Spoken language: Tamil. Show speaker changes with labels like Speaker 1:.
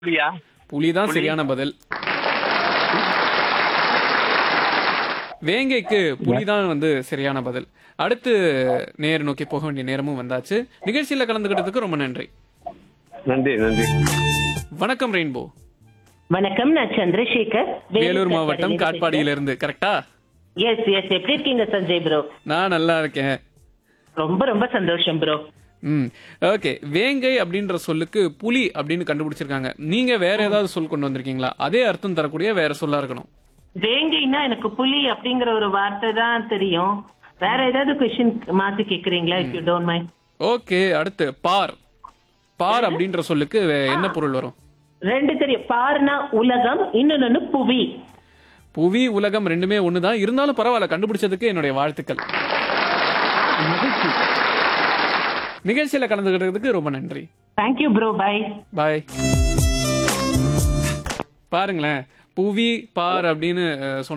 Speaker 1: புலியா
Speaker 2: புலிதான் சரியான பதில் வேங்கைக்கு புலிதான் வந்து சரியான பதில் அடுத்து நேர் நோக்கி போக வேண்டிய நேரமும் வந்தாச்சு நிகழ்ச்சியில கலந்துக்கிட்டதுக்கு ரொம்ப நன்றி
Speaker 1: நன்றி நன்றி
Speaker 2: வணக்கம் ரெயின்போ
Speaker 3: வணக்கம் நான் சந்திரசேகர்
Speaker 2: வேலூர் மாவட்டம் காட்பாடியிலிருந்து கரெக்டா
Speaker 3: எஸ் எஸ் எப்படி இருக்கீங்க சஞ்சய் ப்ரோ
Speaker 2: நான் நல்லா இருக்கேன்
Speaker 3: ரொம்ப ரொம்ப சந்தோஷம் ப்ரோ
Speaker 2: ம் ஓகே வேங்கை அப்படின்ற சொல்லுக்கு புலி அப்படின்னு கண்டுபிடிச்சிருக்காங்க நீங்க வேற ஏதாவது சொல் கொண்டு வந்திருக்கீங்களா அதே அர்த்தம் தரக்கூடிய வேற சொல்லா இருக்கணும்
Speaker 3: வேங்கைனா எனக்கு புலி அப்படிங்கிற ஒரு வார்த்தை தான் தெரியும் வேற ஏதாவது கொஸ்டின் மாத்தி கேக்குறீங்களா if you don't mind
Speaker 2: okay அடுத்து பார் பார் அப்படின்ற சொல்லுக்கு வே- என்ன பொருள் வரும்
Speaker 3: ரெண்டு தெரியும் பார்னா உலகம் இன்னொன்னு புவி
Speaker 2: புவி உலகம் ரெண்டுமே ஒண்ணுதான் இருந்தாலும் பரவாயில்ல கண்டுபிடிச்சதுக்கு என்னுடைய வாழ்த்துக்கள் நிகழ்ச்சியில கலந்துக்கிட்டதுக்கு ரொம்ப நன்றி
Speaker 3: தேங்க்யூ ப்ரோ பை
Speaker 2: பாய் பாருங்களேன் புவி பார் அப்படின்னு அஹ், சொன்ன